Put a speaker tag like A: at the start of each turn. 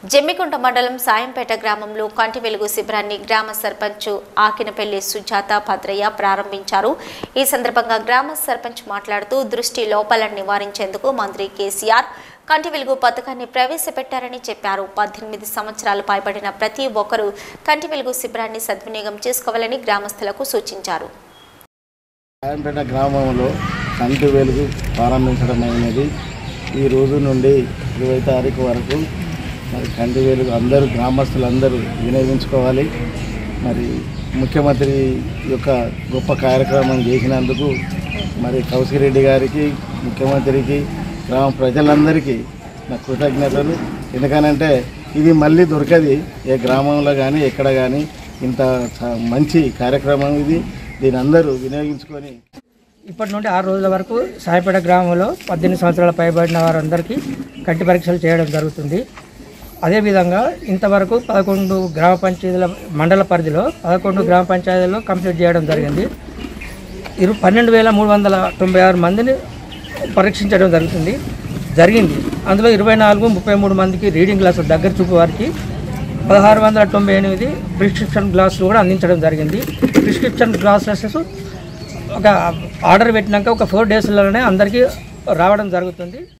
A: జమ్మికుంట మండలం సాయంపేట గ్రామంలో కంటి వెలుగు శిబిరాన్ని గ్రామ సర్పంచ్ ఆకినపల్లి సుజాత భద్రయ్య ప్రారంభించారు ఈ సందర్భంగా గ్రామ సర్పంచ్ మాట్లాడుతూ దృష్టి లోపాలను నివారించేందుకు మంత్రి కేసీఆర్ కంటి వెలుగు పథకాన్ని ప్రవేశపెట్టారని చెప్పారు పద్దెనిమిది సంవత్సరాలు పైబడిన ప్రతి ఒక్కరూ కంటి వెలుగు శిబిరాన్ని సద్వినియోగం చేసుకోవాలని గ్రామస్తులకు సూచించారు
B: సాయంపేట గ్రామంలో కంటి వెలుగు ప్రారంభించడం అయినది ఈ రోజు నుండి ఇరవై తారీఖు వరకు మరి కంటి వెలుగు అందరూ గ్రామస్తులందరూ వినియోగించుకోవాలి మరి ముఖ్యమంత్రి యొక్క గొప్ప కార్యక్రమం చేసినందుకు మరి కౌశిరెడ్డి గారికి ముఖ్యమంత్రికి గ్రామ ప్రజలందరికీ నా కృతజ్ఞతలు ఎందుకనంటే ఇది మళ్ళీ దొరకది ఏ గ్రామంలో కానీ ఎక్కడ కానీ ఇంత చ- మంచి కార్యక్రమం ఇది దీని అందరూ వినియోగించుకొని
C: ఇప్పటి నుండి ఆరు రోజుల వరకు సాయిపేట గ్రామంలో పద్దెనిమిది సంవత్సరాల పైబడిన వారందరికీ కంటి పరీక్షలు చేయడం జరుగుతుంది అదేవిధంగా ఇంతవరకు పదకొండు గ్రామ పంచాయతీల మండల పరిధిలో పదకొండు గ్రామ పంచాయతీల్లో కంప్లీట్ చేయడం జరిగింది ఇరు పన్నెండు వేల మూడు వందల తొంభై ఆరు మందిని పరీక్షించడం జరుగుతుంది జరిగింది అందులో ఇరవై నాలుగు ముప్పై మూడు మందికి రీడింగ్ గ్లాసులు దగ్గర చూపు వారికి పదహారు వందల తొంభై ఎనిమిది ప్రిస్క్రిప్షన్ గ్లాసులు కూడా అందించడం జరిగింది ప్రిస్క్రిప్షన్ గ్లాసెస్ ఒక ఆర్డర్ పెట్టినాక ఒక ఫోర్ డేస్లోనే అందరికీ రావడం జరుగుతుంది